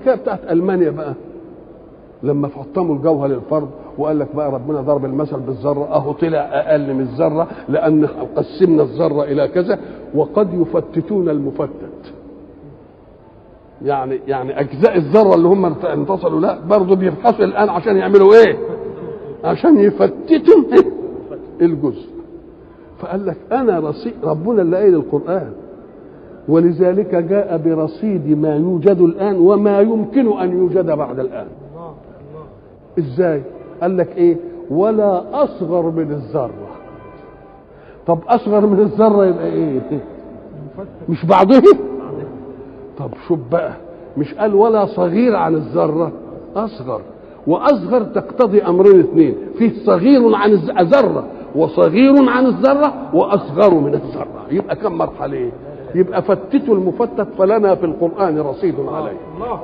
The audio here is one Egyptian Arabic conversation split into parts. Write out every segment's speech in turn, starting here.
الحكايه بتاعت المانيا بقى لما فطموا الجوهر للفرد وقال لك بقى ربنا ضرب المثل بالذره اهو طلع اقل من الذره لان قسمنا الذره الى كذا وقد يفتتون المفتت يعني يعني اجزاء الذره اللي هم انتصلوا لا برضه بيبحثوا الان عشان يعملوا ايه؟ عشان يفتتوا الجزء فقال لك انا رصيد ربنا اللي قايل القران ولذلك جاء برصيد ما يوجد الان وما يمكن ان يوجد بعد الان ازاي قال لك ايه ولا اصغر من الذره طب اصغر من الذره يبقى ايه مش بعضه طب شوف بقى مش قال ولا صغير عن الذره اصغر واصغر تقتضي امرين اثنين فيه صغير عن الذره وصغير عن الذره واصغر من الذره يبقى كم مرحله يبقى فتتوا المفتت فلنا في القران رصيد عليه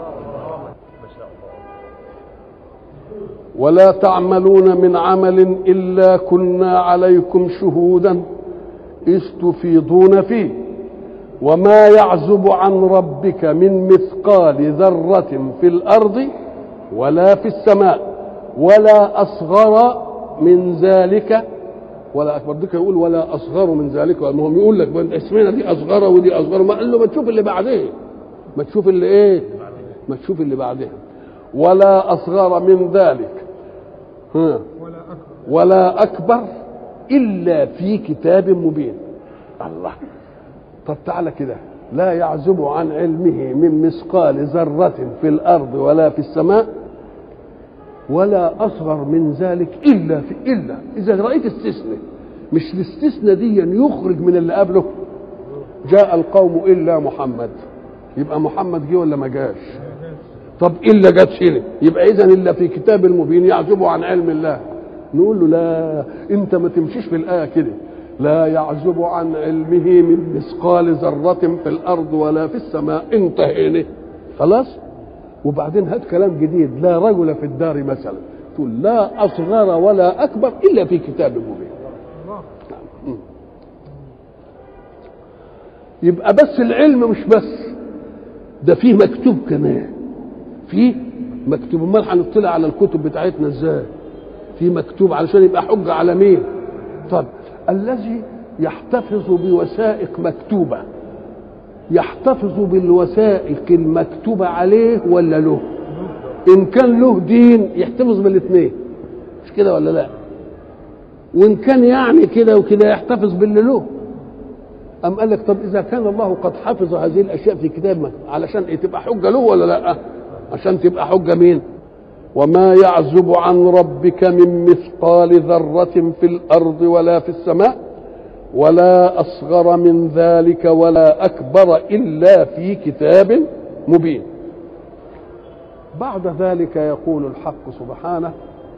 ولا تعملون من عمل الا كنا عليكم شهودا اذ تفيضون فيه وما يعزب عن ربك من مثقال ذره في الارض ولا في السماء ولا اصغر من ذلك ولا اكبر ديك يقول ولا اصغر من ذلك المهم يقول لك اسمنا دي اصغر ودي اصغر ما قال له ما تشوف اللي بعدين ما تشوف اللي ايه ما تشوف اللي بعدين ولا اصغر من ذلك ها ولا اكبر الا في كتاب مبين الله طب تعالى كده لا يعزب عن علمه من مثقال ذرة في الأرض ولا في السماء ولا أصغر من ذلك إلا في إلا إذا رأيت استثناء مش الاستثناء دي يخرج من اللي قبله جاء القوم إلا محمد يبقى محمد جه ولا ما جاش طب إلا جت هنا يبقى إذا إلا في كتاب المبين يعزب عن علم الله نقول له لا أنت ما تمشيش في الآية كده لا يعزب عن علمه من مثقال ذرة في الأرض ولا في السماء انتهينا خلاص وبعدين هات كلام جديد لا رجل في الدار مثلا تقول لا أصغر ولا أكبر إلا في كتاب مبين يبقى بس العلم مش بس ده فيه مكتوب كمان فيه مكتوب امال هنطلع على الكتب بتاعتنا ازاي في مكتوب علشان يبقى حجه على مين طب الذي يحتفظ بوثائق مكتوبه يحتفظ بالوثائق المكتوبه عليه ولا له ان كان له دين يحتفظ بالاثنين مش كده ولا لا وان كان يعني كده وكده يحتفظ باللي له أم قال لك طب إذا كان الله قد حفظ هذه الأشياء في كتاب علشان إيه تبقى حجة له ولا لا؟ عشان تبقى حجة مين؟ وما يعزب عن ربك من مثقال ذرة في الأرض ولا في السماء ولا أصغر من ذلك ولا أكبر إلا في كتاب مبين بعد ذلك يقول الحق سبحانه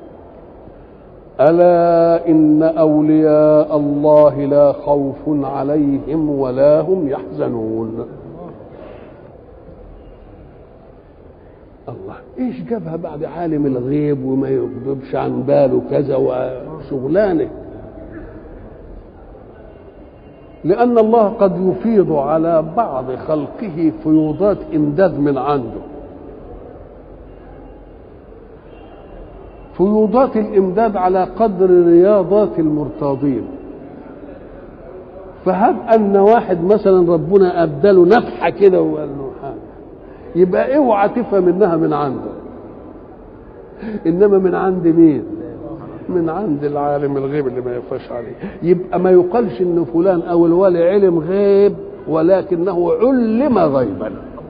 ألا إن أولياء الله لا خوف عليهم ولا هم يحزنون الله ايش جابها بعد عالم الغيب وما يغضبش عن باله كذا وشغلانه لأن الله قد يفيض على بعض خلقه فيوضات إمداد من عنده فيوضات الإمداد على قدر رياضات المرتاضين فهب أن واحد مثلا ربنا أبدله نفحة كده وقال له حاجة يبقى اوعى تفهم انها من عنده انما من عند مين من عند العالم الغيب اللي ما يخفاش عليه يبقى ما يقالش ان فلان او الولي علم غيب ولكنه علم غيبا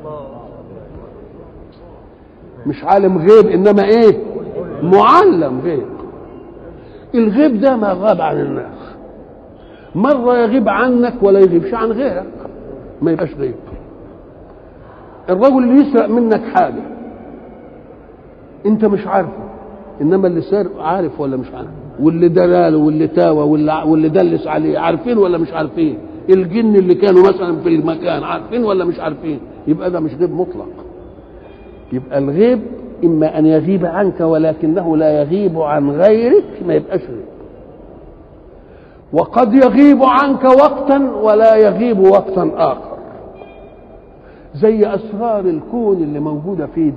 مش عالم غيب انما ايه معلم غيب الغيب ده ما غاب عن الناس مرة يغيب عنك ولا يغيبش عن غيرك ما يبقاش غيب الرجل اللي يسرق منك حاجة انت مش عارفه انما اللي سارق عارف ولا مش عارف واللي دلاله واللي تاوى واللي, واللي دلس عليه عارفين ولا مش عارفين الجن اللي كانوا مثلا في المكان عارفين ولا مش عارفين يبقى ده مش غيب مطلق يبقى الغيب اما ان يغيب عنك ولكنه لا يغيب عن غيرك ما يبقاش غيب وقد يغيب عنك وقتا ولا يغيب وقتا اخر زي اسرار الكون اللي موجوده فيه